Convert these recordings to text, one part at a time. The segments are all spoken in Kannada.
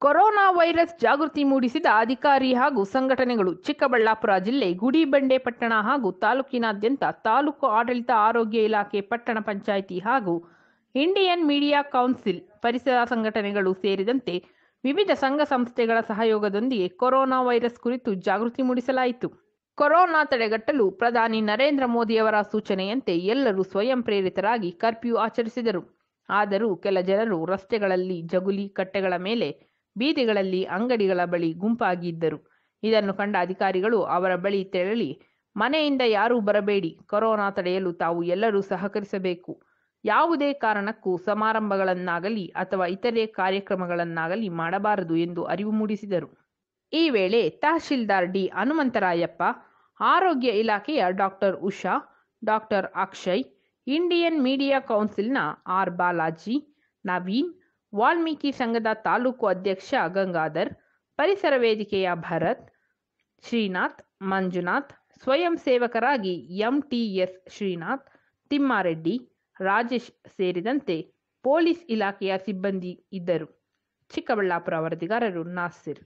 ಕೊರೋನಾ ವೈರಸ್ ಜಾಗೃತಿ ಮೂಡಿಸಿದ ಅಧಿಕಾರಿ ಹಾಗೂ ಸಂಘಟನೆಗಳು ಚಿಕ್ಕಬಳ್ಳಾಪುರ ಜಿಲ್ಲೆ ಗುಡಿಬಂಡೆ ಪಟ್ಟಣ ಹಾಗೂ ತಾಲೂಕಿನಾದ್ಯಂತ ತಾಲೂಕು ಆಡಳಿತ ಆರೋಗ್ಯ ಇಲಾಖೆ ಪಟ್ಟಣ ಪಂಚಾಯಿತಿ ಹಾಗೂ ಇಂಡಿಯನ್ ಮೀಡಿಯಾ ಕೌನ್ಸಿಲ್ ಪರಿಸರ ಸಂಘಟನೆಗಳು ಸೇರಿದಂತೆ ವಿವಿಧ ಸಂಘ ಸಂಸ್ಥೆಗಳ ಸಹಯೋಗದೊಂದಿಗೆ ಕೊರೋನಾ ವೈರಸ್ ಕುರಿತು ಜಾಗೃತಿ ಮೂಡಿಸಲಾಯಿತು ಕೊರೋನಾ ತಡೆಗಟ್ಟಲು ಪ್ರಧಾನಿ ನರೇಂದ್ರ ಮೋದಿಯವರ ಸೂಚನೆಯಂತೆ ಎಲ್ಲರೂ ಸ್ವಯಂ ಪ್ರೇರಿತರಾಗಿ ಕರ್ಫ್ಯೂ ಆಚರಿಸಿದರು ಆದರೂ ಕೆಲ ಜನರು ರಸ್ತೆಗಳಲ್ಲಿ ಜಗುಲಿ ಕಟ್ಟೆಗಳ ಮೇಲೆ ಬೀದಿಗಳಲ್ಲಿ ಅಂಗಡಿಗಳ ಬಳಿ ಗುಂಪಾಗಿದ್ದರು ಇದನ್ನು ಕಂಡ ಅಧಿಕಾರಿಗಳು ಅವರ ಬಳಿ ತೆರಳಿ ಮನೆಯಿಂದ ಯಾರೂ ಬರಬೇಡಿ ಕೊರೋನಾ ತಡೆಯಲು ತಾವು ಎಲ್ಲರೂ ಸಹಕರಿಸಬೇಕು ಯಾವುದೇ ಕಾರಣಕ್ಕೂ ಸಮಾರಂಭಗಳನ್ನಾಗಲಿ ಅಥವಾ ಇತರೆ ಕಾರ್ಯಕ್ರಮಗಳನ್ನಾಗಲಿ ಮಾಡಬಾರದು ಎಂದು ಅರಿವು ಮೂಡಿಸಿದರು ಈ ವೇಳೆ ತಹಶೀಲ್ದಾರ್ ಡಿ ಹನುಮಂತರಾಯಪ್ಪ ಆರೋಗ್ಯ ಇಲಾಖೆಯ doctor Usha doctor Akshay Indian media ಕೌನ್ಸಿಲ್ನ ಆರ್ ಬಾಲಾಜಿ ನವೀನ್ ವಾಲ್ಮೀಕಿ ಸಂಘದ ತಾಲೂಕು ಅಧ್ಯಕ್ಷ ಗಂಗಾಧರ್ ಪರಿಸರ ವೇದಿಕೆಯ ಭರತ್ ಶ್ರೀನಾಥ್ ಮಂಜುನಾಥ್ ಸ್ವಯಂ ಸೇವಕರಾಗಿ ಎಂಟಿಎಸ್ ಶ್ರೀನಾಥ್ ತಿಮ್ಮಾರೆಡ್ಡಿ ರಾಜೇಶ್ ಸೇರಿದಂತೆ ಪೊಲೀಸ್ ಇಲಾಖೆಯ ಸಿಬ್ಬಂದಿ ಇದ್ದರು ಚಿಕ್ಕಬಳ್ಳಾಪುರ ವರದಿಗಾರರು ನಾಸಿರ್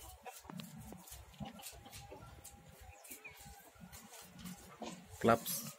claps